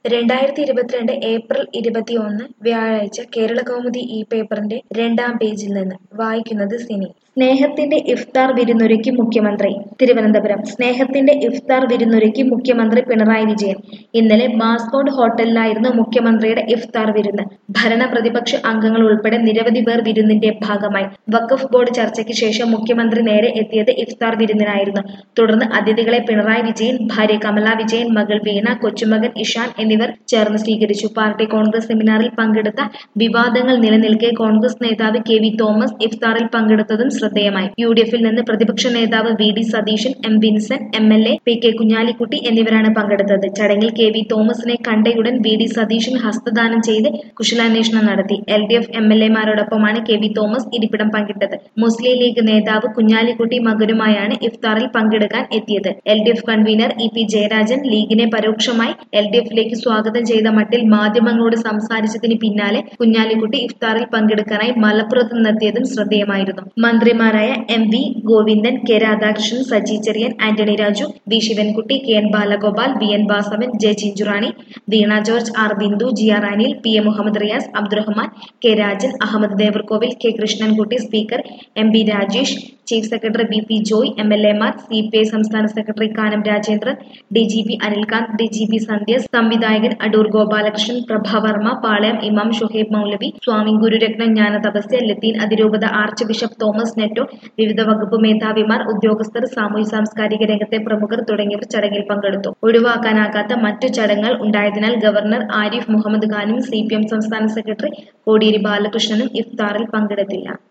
രണ്ടായിരത്തി ഇരുപത്തിരണ്ട് ഏപ്രിൽ ഇരുപത്തിയൊന്ന് വ്യാഴാഴ്ച കേരളകൗമുദി ഈ പേപ്പറിന്റെ രണ്ടാം പേജിൽ നിന്ന് വായിക്കുന്നത് സിനി സ്നേഹത്തിന്റെ ഇഫ്താർ വിരുന്നൊരുക്കി മുഖ്യമന്ത്രി തിരുവനന്തപുരം സ്നേഹത്തിന്റെ ഇഫ്താർ വിരുന്നൊരുക്കി മുഖ്യമന്ത്രി പിണറായി വിജയൻ ഇന്നലെ മാസ്കോട്ട് ഹോട്ടലിലായിരുന്നു മുഖ്യമന്ത്രിയുടെ ഇഫ്താർ വിരുന്ന് ഭരണ പ്രതിപക്ഷ അംഗങ്ങൾ ഉൾപ്പെടെ നിരവധി പേർ വിരുന്നിന്റെ ഭാഗമായി വഖഫ് ബോർഡ് ചർച്ചയ്ക്ക് ശേഷം മുഖ്യമന്ത്രി നേരെ എത്തിയത് ഇഫ്താർ വിരുന്നിനായിരുന്നു തുടർന്ന് അതിഥികളെ പിണറായി വിജയൻ ഭാര്യ കമല വിജയൻ മകൾ വീണ കൊച്ചുമകൻ ഇഷാൻ എന്നിവർ ചേർന്ന് സ്വീകരിച്ചു പാർട്ടി കോൺഗ്രസ് സെമിനാറിൽ പങ്കെടുത്ത വിവാദങ്ങൾ നിലനിൽക്കെ കോൺഗ്രസ് നേതാവ് കെ വി തോമസ് ഇഫ്താറിൽ പങ്കെടുത്തതും ശ്രദ്ധേയമായി യു ഡി എഫിൽ നിന്ന് പ്രതിപക്ഷ നേതാവ് V D Satheesan M Vincent M L A P K Kunhalikutty എന്നിവരാണ് പങ്കെടുത്തത് ചടങ്ങിൽ കെ വി തോമസിനെ കണ്ടയുടൻ വി ഡി സതീശൻ ഹസ്തദാനം ചെയ്ത് കുശലാന്വേഷണം നടത്തി L D F M L എമാരോടൊപ്പമാണ് കെ വി തോമസ് ഇരിപ്പിടം പങ്കിട്ടത് മുസ്ലിം ലീഗ് നേതാവ് കുഞ്ഞാലിക്കുട്ടി മകനുമായാണ് ഇഫ്താറിൽ പങ്കെടുക്കാൻ എത്തിയത് L D F convener E P Jayarajan ലീഗിനെ പരോക്ഷമായി എൽ ഡി എഫിലേക്ക് സ്വാഗതം ചെയ്ത മട്ടിൽ മാധ്യമങ്ങളോട് സംസാരിച്ചതിന് പിന്നാലെ കുഞ്ഞാലിക്കുട്ടി ഇഫ്താറിൽ പങ്കെടുക്കാനായി മലപ്പുറത്ത് നിന്നെത്തിയതും ശ്രദ്ധേയമായിരുന്നു മന്ത്രിമാരായ M V Govindan K Radhakrishnan Saji Cherian Antony Raju V Sivankutty K N Balagopal V N Basavan J Chinchurani Veena George R Bindu G R Anil P A Muhammad Riyas Abdurahman K Rajan Ahammed Devarkovil K Krishnankutty speaker M B Rajesh chief secretary B P Joy M L എമാർ സി പി ഐ സംസ്ഥാന secretary Kanam Rajendran D G P Anilkant D G P Sandhya സംവിധായകൻ അടൂർ ഗോപാലകൃഷ്ണൻ പ്രഭാവർമ്മ പാളയം ഇമാം ഷുഹൈബ് മൗലവി സ്വാമി ഗുരുരത്നം ജ്ഞാന തപസ്യ ലത്തീൻ അതിരൂപത arch bishop Thomas നെറ്റോ വിവിധ വകുപ്പ് മേധാവിമാർ ഉദ്യോഗസ്ഥർ സാമൂഹ്യ സാംസ്കാരിക രംഗത്തെ പ്രമുഖർ തുടങ്ങിയവർ ചടങ്ങിൽ പങ്കെടുത്തു ഒഴിവാക്കാനാകാത്ത മറ്റു ചടങ്ങുകൾ ഉണ്ടായതിനാൽ ഗവർണർ ആരിഫ് മുഹമ്മദ് ഖാനും സി പി എം സംസ്ഥാന സെക്രട്ടറി കോടിയേരി ബാലകൃഷ്ണനും ഇഫ്താറിൽ പങ്കെടുത്തില്ല